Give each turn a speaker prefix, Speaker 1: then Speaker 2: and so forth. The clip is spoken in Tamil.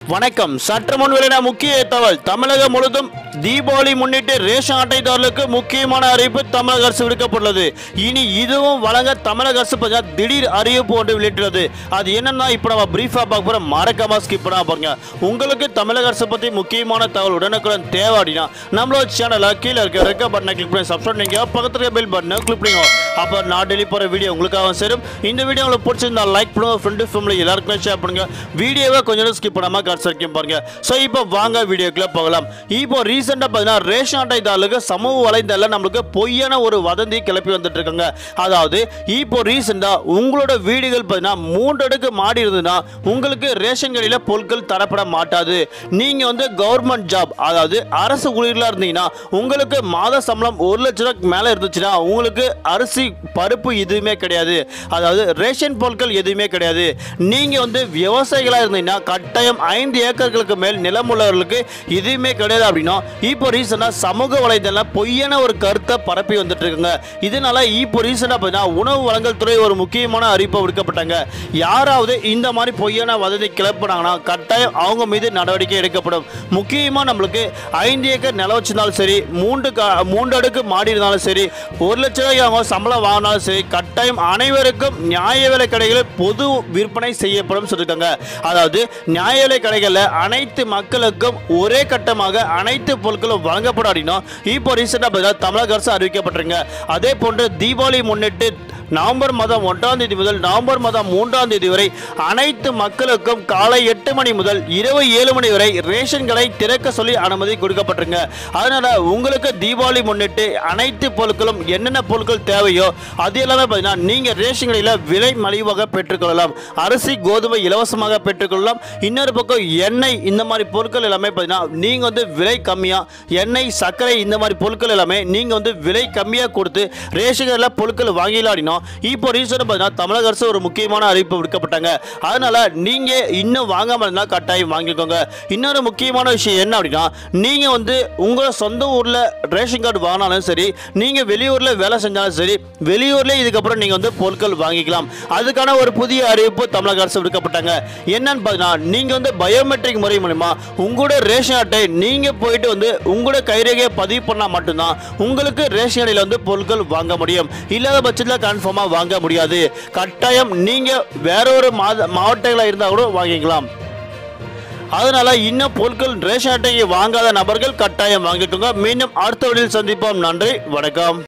Speaker 1: வணக்கம் சற்று முன் வெளியான முக்கிய தகவல் தமிழகம் முழுவதும் தீபாவளி முன்னிட்டு ரேஷன் அட்டைதாரர்களுக்கு முக்கியமான அறிவிப்பு தமிழக அரசு விடுக்கப்பட்டுள்ளது இனி இதுவும் வழங்க தமிழக அரசு பார்த்தீங்கன்னா திடீர் அறிவிப்பு ஒன்று வெளியிட்டுள்ளது அது என்னன்னா இப்போ நம்ம பிரீஃபாக பார்க்க போகிறோம் மறக்காம ஸ்கிப் பண்ணாம பாருங்க உங்களுக்கு தமிழக அரசு பற்றி முக்கியமான தகவல் உடனுக்குடன் தேவை அப்படின்னா நம்மளோட சேனலை கீழே இருக்க ரெக்க பட்டனை கிளிக் பண்ணி சப்ஸ்கிரைப் பண்ணிங்க பக்கத்துல இருக்க பெல் பட்டனை கிளிக் பண்ணிங்க அப்போ நான் டெய்லி போகிற வீடியோ உங்களுக்காக சேரும் இந்த வீடியோ உங்களுக்கு பிடிச்சிருந்தா லைக் பண்ணுங்க ஃப்ரெண்டு ஃபேமிலி எல்லாருக்குமே ஷேர் பண்ணுங்க வீடியோவை கொஞ்சம் ஸ்கிப் பண்ணாமல் கடைசி வரைக்கும் பாருங்க ஸோ இப்போ வாங்க வீடியோக்குள்ள போகலாம் இப்போ ரீசெண்டாக பார்த்தீங்கன்னா ரேஷன் அட்டைதாரர்களுக்கு சமூக வலைதளம் நம்மளுக்கு பொய்யான ஒரு வதந்தி கிளப்பி வந்துட்டு இருக்காங்க அதாவது இப்போ ரீசெண்டாக உங்களோட வீடுகள் பார்த்தீங்கன்னா மூன்று அடுக்கு மாடி இருந்ததுன்னா உங்களுக்கு ரேஷன் கடையில் பொருட்கள் தரப்பட மாட்டாது நீங்கள் வந்து கவர்மெண்ட் ஜாப் அதாவது அரசு ஊழியர்களாக இருந்தீங்கன்னா உங்களுக்கு மாத சம்பளம் ஒரு லட்ச ரூபாய்க்கு மேலே இருந்துச்சுன்னா உங்களுக்கு அரிசி பருப்பு எதுவுமே கிடையாது அதாவது ரேஷன் பொருட்கள் எதுவுமே கிடையாது நீங்கள் வந்து விவசாயிகளாக இருந்தீங்கன்னா கட்டாயம் ஐந்து ஏக்கர்களுக்கு மேல் நிலம் உள்ளவர்களுக்கு எதுவுமே கிடையாது அப்படின்னா இப்போ ரீசெண்டாக சமூக வலைதளம் பொய்யான ஒரு கருத்தை பரப்பி வந்துட்டு இருக்காங்க இதனால இப்போ ரீசெண்டாக பார்த்தீங்கன்னா உணவு வழங்கல் துறை ஒரு முக்கியமான அறிவிப்பை விடுக்கப்பட்டாங்க யாராவது இந்த மாதிரி பொய்யான வதந்தி கிளப்பினாங்கன்னா கட்டாயம் அவங்க மீது நடவடிக்கை எடுக்கப்படும் முக்கியமாக நம்மளுக்கு ஐந்து ஏக்கர் நிலம் வச்சிருந்தாலும் சரி மூன்று க மூன்று அடுக்கு மாடி இருந்தாலும் சரி ஒரு லட்ச ரூபாய்க்கு அவங்க சம்பளம் வாங்கினாலும் சரி கட்டாயம் அனைவருக்கும் நியாய விலை கடைகளில் பொது விற்பனை செய்யப்படும் சொல்லியிருக்காங்க அதாவது நியாய விலை கடைகளில் அனைத்து மக்களுக்கும் ஒரே கட்டமாக அனைத்து பொருட்களும் வழங்கப்படும் அப்படின்னா இப்போ ரீசெண்டாக பார்த்தீங்கன்னா தமிழக அரசு அறிவிக்கப்பட்டிருங்க அதே போன்று தீபாவளி முன்னிட்டு நவம்பர் மாதம் ஒன்றாம் தேதி முதல் நவம்பர் மாதம் மூன்றாம் தேதி வரை அனைத்து மக்களுக்கும் காலை எட்டு மணி முதல் இரவு ஏழு மணி வரை ரேஷன் கடை திறக்க சொல்லி அனுமதி கொடுக்கப்பட்டிருங்க அதனால உங்களுக்கு தீபாவளி முன்னிட்டு அனைத்து பொருட்களும் என்னென்ன பொருட்கள் தேவையோ அது எல்லாமே பார்த்தீங்கன்னா நீங்கள் ரேஷன் கடையில் விலை மலிவாக பெற்றுக்கொள்ளலாம் அரிசி கோதுமை இலவசமாக பெற்றுக்கொள்ளலாம் இன்னொரு பக்கம் எண்ணெய் இந்த மாதிரி பொருட்கள் எல்லாமே பார்த்தீங்கன்னா நீங்கள் வந்து விலை கம்மியாக எண்ணெய் சர்க்கரை இந்த மாதிரி பொருட்கள் எல்லாமே நீங்கள் வந்து விலை கம்மியாக கொடுத்து ரேஷன் கடையில் பொருட்கள் வாங்கிடலாம் அப்படின்னா இப்போ ரீசெண்டாக பார்த்தீங்கன்னா தமிழக அரசு ஒரு முக்கியமான அறிவிப்பு விடுக்கப்பட்டாங்க அதனால நீங்கள் இன்னும் வாங்காமல் இருந்தால் கட்டாயம் வாங்கிக்கோங்க இன்னொரு முக்கியமான விஷயம் என்ன அப்படின்னா நீங்கள் வந்து உங்கள் சொந்த ஊரில் ரேஷன் கார்டு வாங்கினாலும் சரி நீங்கள் வெளியூரில் வேலை செஞ்சாலும் சரி வெளியூர்லேயே இதுக்கப்புறம் நீங்கள் வந்து பொருட்கள் வாங்கிக்கலாம் அதுக்கான ஒரு புதிய அறிவிப்பு தமிழக அரசு விடுக்கப்பட்டாங்க என்னன்னு பார்த்தீங்கன்னா நீங்கள் வந்து பயோமெட்ரிக் முறை மூலிமா உங்களோட ரேஷன் அட்டை நீங்கள் போயிட்டு வந்து உங்களோட கைரேகையை பதிவு பண்ணால் மட்டும்தான் உங்களுக்கு ரேஷன் கடையில் வந்து பொருட்கள் வாங்க முடியும் இல்லாத பட்சத்தில் கன்ஃபார்மாக வாங்க முடியாது கட்டாயம் நீங்கள் வேற ஒரு மாத மாவட்டங்களாக இருந்தால் கூட வாங்கிக்கலாம் அதனால இன்னும் பொருட்கள் ரேஷன் அட்டையை வாங்காத நபர்கள் கட்டாயம் வாங்கிக்கோங்க மீண்டும் அடுத்த வழியில் சந்திப்போம் நன்றி வணக்கம்